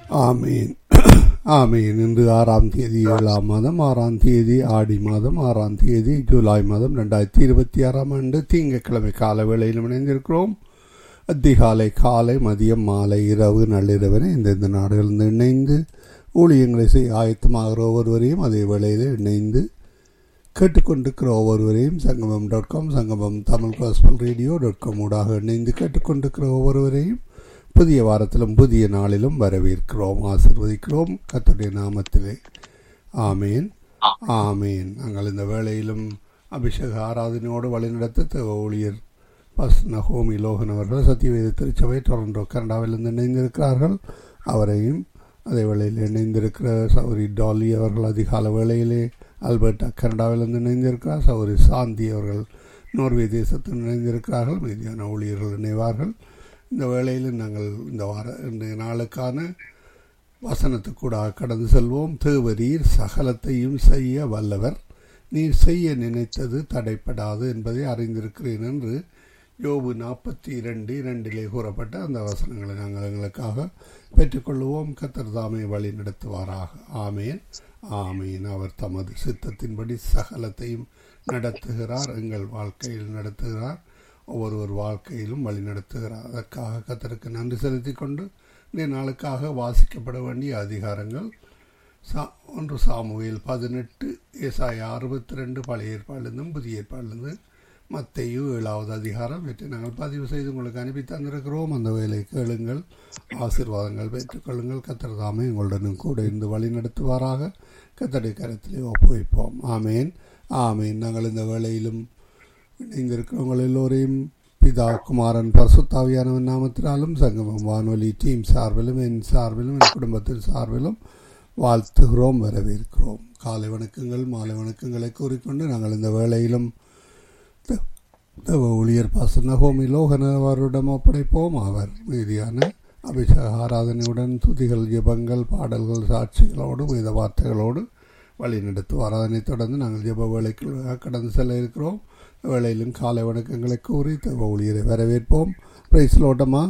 ஆமீன் ஆமீன் இன்று ஆறாம் தேதி ஏழாம் மாதம் ஆறாம் தேதி ஆடி மாதம் ஆறாம் தேதி ஜூலை மாதம் ரெண்டாயிரத்தி இருபத்தி ஆறாம் ஆண்டு திங்கட்கிழமை கால வேளையில் இணைந்திருக்கிறோம் அதிகாலை காலை மதியம் மாலை இரவு நள்ளிரவனை இந்தந்த நாடுகளிலிருந்து இணைந்து ஊழியங்களை செய்ய ஆயத்தமாகிற ஒவ்வொருவரையும் அதே வேளையில் இணைந்து கேட்டுக்கொண்டிருக்கிற ஒவ்வொருவரையும் சங்கமம் dot com Sangamam Tamil gospel radio dot com ஊடாக இணைந்து கேட்டுக்கொண்டிருக்கிற ஒவ்வொருவரையும் புதிய வாரத்திலும் புதிய நாளிலும் வரவேற்கிறோம் ஆசிர்வதிக்கிறோம் கத்துடைய நாமத்திலே ஆமேன் ஆமேன் நாங்கள் இந்த வேளையிலும் அபிஷேக ஆராதனையோடு வழிநடத்த தேவ ஊழியர் பஸ் நகோமி லோகன் அவர்கள் சத்தியவேத திருச்சபை டொரண்டோ கனடாவிலிருந்து இணைந்திருக்கிறார்கள் அவரையும் அதே வேளையில் இணைந்திருக்கிற சௌரி டாலி அவர்கள் அதிகால வேளையிலே அல்பர்டா கனடாவிலிருந்து இணைந்திருக்கிறார் சௌரி சாந்தி அவர்கள் நோர்வே தேசத்தில் இணைந்திருக்கிறார்கள் மீதியான ஊழியர்கள் இணைவார்கள் இந்த வேளையில் நாங்கள் இந்த வார இன்றைய நாளுக்கான வசனத்துக்கூடாக கடந்து செல்வோம் தேவரீர் சகலத்தையும் செய்ய வல்லவர் நீர் செய்ய நினைத்தது தடைப்படாது என்பதை அறிந்திருக்கிறேன் என்று யோபு நாற்பத்தி இரண்டு இரண்டிலே கூறப்பட்ட அந்த வசனங்களை நாங்கள் எங்களுக்காக பெற்றுக்கொள்வோம் கத்தர் தாமே வழி நடத்துவாராக ஆமேன் ஆமேன் அவர் தமது சித்தத்தின்படி சகலத்தையும் நடத்துகிறார் எங்கள் வாழ்க்கையில் நடத்துகிறார் ஒவ்வொருவர் வாழ்க்கையிலும் வழி நடத்துகிறார் அதற்காக கத்தருக்கு நன்றி செலுத்தி கொண்டு இந்த நாளுக்காக வாசிக்கப்பட வேண்டிய அதிகாரங்கள் சா ஒன்று சாமுவேல் பதினெட்டு ஏசாய அறுபத்தி ரெண்டு பழைய ஏற்பாடுலேருந்தும் புதிய ஏற்பாடுலேருந்து மத்தையு ஏழாவது அதிகாரம் வெற்றி நாங்கள் பதிவு செய்து உங்களுக்கு அனுப்பி தந்திருக்கிறோம் அந்த வேலை கேளுங்கள் ஆசீர்வாதங்கள் பெற்றுக்கொள்ளுங்கள் கத்தர் தாமே உங்களுடனும் கூட இருந்து வழி நடத்துவாராக கத்தடை கரத்திலே ஒப்புவிப்போம் ஆமேன் ஆமேன் நாங்கள் இந்த வேளையிலும் இணைந்திருக்கிறவங்கள் எல்லோரையும் பிதா குமாரன் பரசுத்தாவியானவன் நாமத்தினாலும் சங்கமம் வானொலி டீம் சார்பிலும் என் சார்பிலும் என் குடும்பத்தின் சார்பிலும் வாழ்த்துகிறோம் வரவேற்கிறோம் காலை வணக்கங்கள் மாலை வணக்கங்களை கூறிக்கொண்டு நாங்கள் இந்த வேளையிலும் ஊழியர் பாசன ஹோமி லோகன அவரிடம் ஒப்படைப்போம் அவர் மீதியான அபிஷேக ஆராதனையுடன் துதிகள் ஜெபங்கள் பாடல்கள் சாட்சிகளோடு வேத வார்த்தைகளோடு வழி நடத்துவார் அதனைத் தொடர்ந்து நாங்கள் ஜெப வேலைக்கு கடந்து செல்ல இருக்கிறோம் வேலையிலும் காலை வணக்கங்களை கூறி தவ ஊழியரை வரவேற்போம் பிரைஸ் லோட்டமா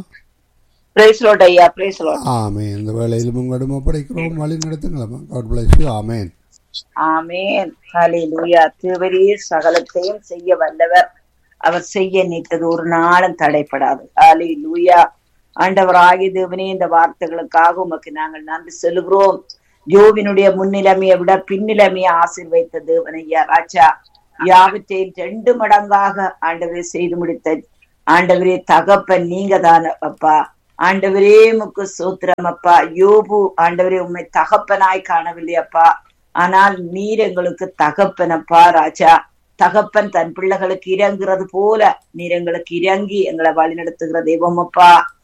ஆமே இந்த வேலையிலும் உங்களிடம் ஒப்படைக்கிறோம் வழி நடத்துங்களா காட் பிளஸ் யூ ஆமேன் ஆமேன் ஹalleluya தேவரீர் சகலத்தையும் செய்ய வல்லவர் அவர் செய்ய நினைத்தது ஒரு நாளும் தடைப்படாது ஹalleluya ஆண்டவராகிய தேவனே இந்த வார்த்தைகளுக்காக உமக்கு நாங்கள் நன்றி சொல்லுகிறோம் யோவினுடைய முன்னிலைமையை விட பின்னிலைமையை ஆசிர்வைத்த தேவனையா ராஜா யாவற்றையும் ரெண்டு மடங்காக ஆண்டவரே செய்து முடித்த ஆண்டவரே தகப்பன் நீங்க தான அப்பா ஆண்டவரே முக்கு சூத்திரம் அப்பா யோபு ஆண்டவரே உண்மை தகப்பனாய் காணவில்லை அப்பா ஆனால் நீர் எங்களுக்கு தகப்பனப்பா ராஜா தகப்பன் தன் பிள்ளைகளுக்கு இறங்குறது போல நீர் எங்களுக்கு இறங்கி எங்களை வழிநடத்துகிற தெய்வம் அப்பா